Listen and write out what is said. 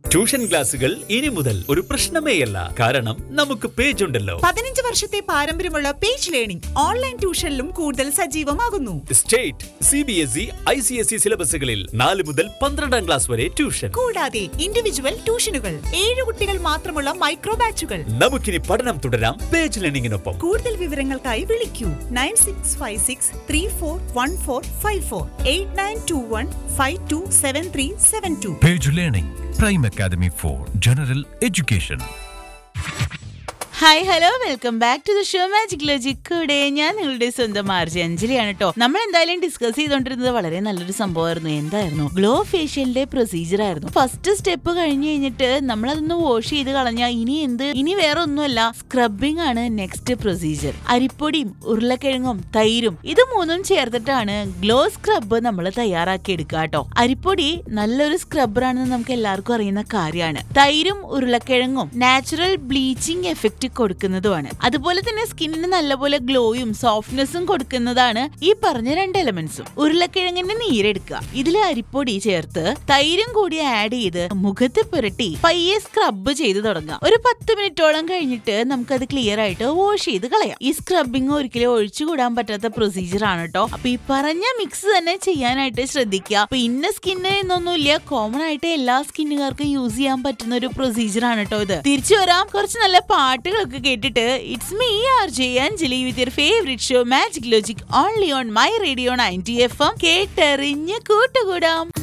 Tuition ക്ലാസുകൾ ഇനി മുതൽ ഒരു പ്രശ്നമേയല്ല കാരണം നമുക്ക് പേജ് ഉണ്ടല്ലോ പതിനഞ്ച് വർഷത്തെ പാരമ്പര്യമുള്ള പേജ് ലേണിംഗ് ഓൺലൈൻ ട്യൂഷനിലും കൂടുതൽ സജീവമാകുന്നു state C B S E I C S E സിലബസുകളിൽ നാല് മുതൽ പന്ത്രണ്ടാം ക്ലാസ് വരെ ട്യൂഷൻ കൂടാതെ ഇൻഡിവിജ്വൽ ട്യൂഷനുകൾ ഏഴ് കുട്ടികൾ മാത്രമുള്ള മൈക്രോ ബാച്ചുകൾ നമുക്കിനി പഠനം തുടരാം പേജ് ലേണിംഗിനൊപ്പം കൂടുതൽ വിവരങ്ങൾക്കായി വിളിക്കൂ nine six five six three four one four five four eight nine two one five two seven three seven two Page Learning, Prime Academy for General Education. Hi hello welcome back to the show magic logic കൂടെ ഞാൻ നിങ്ങളുടെ സ്വന്തം RJ അഞ്ജലിയാണ് കേട്ടോ നമ്മൾ എന്തായാലും discuss ചെയ്തോണ്ടിരുന്നത് വളരെ നല്ലൊരു സംഭവമായിരുന്നു എന്തായിരുന്നു ഗ്ലോ ഫേഷ്യലിന്റെ പ്രൊസീജിയർ ആയിരുന്നു ഫസ്റ്റ് സ്റ്റെപ്പ് കഴിഞ്ഞ് കഴിഞ്ഞിട്ട് നമ്മൾ അതൊന്ന് വാഷ് ചെയ്ത് കളഞ്ഞാൽ ഇനി എന്ത് ഇനി വേറെ ഒന്നുമല്ല സ്ക്രബിംഗ് ആണ് നെക്സ്റ്റ് പ്രൊസീജിയർ അരിപ്പൊടിയും ഉരുളക്കിഴങ്ങും തൈരും ഇത് മൂന്നും ചേർത്തിട്ടാണ് ഗ്ലോ സ്ക്രബ് നമ്മൾ തയ്യാറാക്കി എടുക്കുക കേട്ടോ അരിപ്പൊടി നല്ലൊരു സ്ക്രബ്ബറാണെന്ന് നമുക്ക് എല്ലാവർക്കും അറിയുന്ന കാര്യമാണ് തൈരും ഉരുളക്കിഴങ്ങും നാച്ചുറൽ ബ്ലീച്ചിങ് എഫക്റ്റ് കൊടുക്കുന്നതുമാണ് അതുപോലെ തന്നെ സ്കിന്നിന് നല്ലപോലെ ഗ്ലോയും സോഫ്റ്റ്നെസ്സും കൊടുക്കുന്നതാണ് ഈ പറഞ്ഞ രണ്ട് എലമെന്റ്സും ഉരുളക്കിഴങ്ങിന്റെ നീരെടുക്കുക ഇതിൽ അരിപ്പൊടി ചേർത്ത് തൈരും കൂടി ആഡ് ചെയ്ത് മുഖത്ത് പുരട്ടി പയ്യെ സ്ക്രബ് ചെയ്ത് തുടങ്ങാം ഒരു പത്ത് മിനിറ്റോളം കഴിഞ്ഞിട്ട് നമുക്കത് ക്ലിയർ ആയിട്ട് വാഷ് ചെയ്ത് കളയാം ഈ സ്ക്രബിങ് ഒരിക്കലും ഒഴിച്ചുകൂടാൻ പറ്റാത്ത പ്രൊസീജിയർ ആണ് കേട്ടോ അപ്പൊ ഈ പറഞ്ഞ മിക്സ് തന്നെ ചെയ്യാനായിട്ട് ശ്രദ്ധിക്കുക അപ്പൊ ഇന്ന സ്കിന്ന് എന്നൊന്നുമില്ല കോമൺ ആയിട്ട് എല്ലാ സ്കിന്നുകാർക്കും യൂസ് ചെയ്യാൻ പറ്റുന്ന ഒരു പ്രൊസീജിയർ ആണ് കേട്ടോ ഇത് തിരിച്ചു വരാം കുറച്ച് നല്ല പാട്ടുകളൊക്കെ കേട്ടിട്ട് it's me R J Anjali with your favourite show magic logic only on my radio ninety F M കേട്ടെറിഞ്ഞ് കൂട്ടുകൂടാം